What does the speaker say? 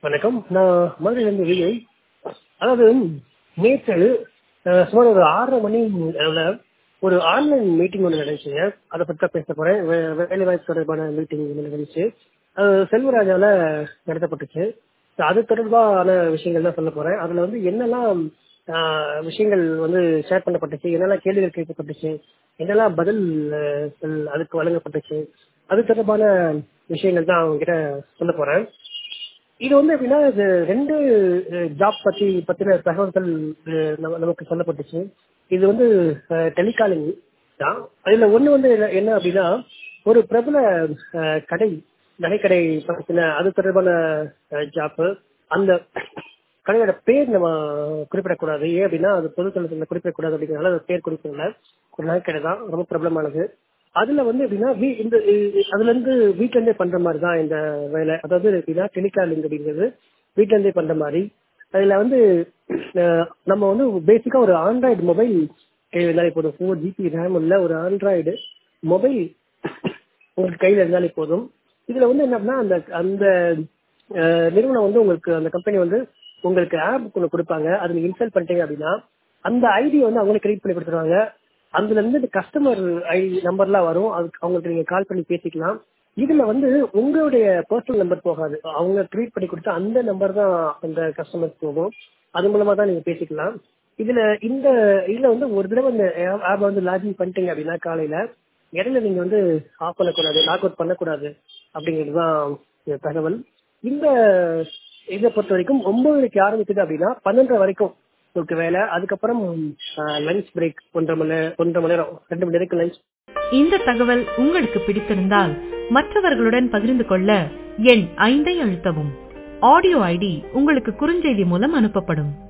வணக்கம் நான் மதுரையிலேருந்து விஜய் அதாவது நேற்று அஹ், சுமார் ஒரு ஆறரை மணி அளவுல ஒரு ஆன்லைன் மீட்டிங் ஒன்று நடந்துச்சுங்க அதை பற்றி தான் பேச போகிறேன் வேலைவாய்ப்பு தொடர்பான மீட்டிங் ஒன்று நடந்துச்சு அது செல்வராஜாவில் நடத்தப்பட்டுச்சு So, அது தொடர்பான விஷயங்கள் தான் சொல்ல போகிறேன் அதில் வந்து என்னெல்லாம் அஹ், விஷயங்கள் வந்து ஷேர் பண்ணப்பட்டுச்சு என்னெல்லாம் கேள்விகள் கேட்கப்பட்டுச்சு என்னெல்லாம் பதில் அஹ், சொல்- அதுக்கு வழங்கப்பட்டுச்சு அது தொடர்பான விஷயங்கள் தான் அவங்க கிட்ட சொல்ல போகிறேன் இது வந்து எப்படின்னா இது ரெண்டு ஜாப் பத்தி பத்தின தகவல்கள் அஹ், நம்ம- நமக்கு சொல்லப்பட்டுச்சு இது வந்து டெலிகாலிங் தான் அதுல ஒண்ணு வந்து என்ன- என்ன அப்படின்னா ஒரு பிரபல அஹ், கடை நகைக்கடை பத்தின அது தொடர்பான ஜாப் அந்த கடையோட பேர் நம்ம குறிப்பிடக்கூடாது ஏன் அப்படின்னா அது பொதுத்தளத்தில் குறிப்பிடக்கூடாது அப்படிங்கிறனால அது பேர் குறிப்பிடல ஒரு நகைக்கடை தான் ரொம்ப பிரபலமானது அதுல வந்து எப்படின்னா வீ- இந்த இ- அதுல இருந்து வீட்ல இருந்தே பண்ற மாதிரி தான் இந்த வேலை அதாவது எப்படின்னா டெலிகாலிங் அப்படிங்கிறது வீட்ல இருந்தே பண்ற மாதிரி அதுல வந்து அஹ், நம்ம வந்து பேசிக்கா ஒரு ஆண்ட்ராய்டு மொபைல் இருந்தாலே போதும் ஃபோர் ஜிபி ரேம் உள்ள ஒரு ஆண்ட்ராய்டு மொபைல் உங்களுக்கு கையில இருந்தாலே போதும் இதுல வந்து என்ன அப்படின்னா அந்த அந்த அஹ், நிறுவனம் வந்து உங்களுக்கு அந்த கம்பெனி வந்து உங்களுக்கு ஆப் ஒன்று கொடுப்பாங்க அதை நீங்க இன்ஸ்டால் பண்ணிட்டீங்க அப்படின்னா அந்த ஐடி வந்து அவங்களே கிரியேட் பண்ணி கொடுத்துருவாங்க அதுல இருந்து கஸ்டமர் ஐடி நம்பர்லாம் வரும் அதுக்கு அவங்களுக்கு நீங்க கால் பண்ணி பேசிக்கலாம் இதுல வந்து உங்களுடைய பர்சனல் நம்பர் போகாது அவங்க கிரியேட் பண்ணி கொடுத்த அந்த நம்பர் தான் அந்த கஸ்டமர் போகும் அது மூலமா தான் நீங்க பேசிக்கலாம் இதுல இந்த இதுல வந்து ஒரு தடவை இந்த ஆப் வந்து லாகின் பண்ணிட்டீங்க அப்படின்னா காலையில இடையில நீங்க வந்து ஆஃப் பண்ணக்கூடாது லாக் அவுட் பண்ணக்கூடாது அப்படிங்கிறது தான் இந்த தகவல் இந்த இதை பொறுத்த வரைக்கும் ஒன்பது மணிக்கு ஆரம்பிக்குது அப்படின்னா பன்னெண்டரை வரைக்கும் உங்களுக்கு வேலை அதுக்கப்புறம் லஞ்ச் பிரேக் ஒன்றரை மணி நேரம் ஒன்றரை மணி நேரம் ரெண்டு மணி நேரம் லஞ்ச் இந்த தகவல் உங்களுக்கு பிடித்திருந்தால் மற்றவர்களுடன் பகிர்ந்து கொள்ள எண் ஐந்தை அழுத்தவும் ஆடியோ ஐடி உங்களுக்கு குறுஞ்செய்தி மூலம் அனுப்பப்படும்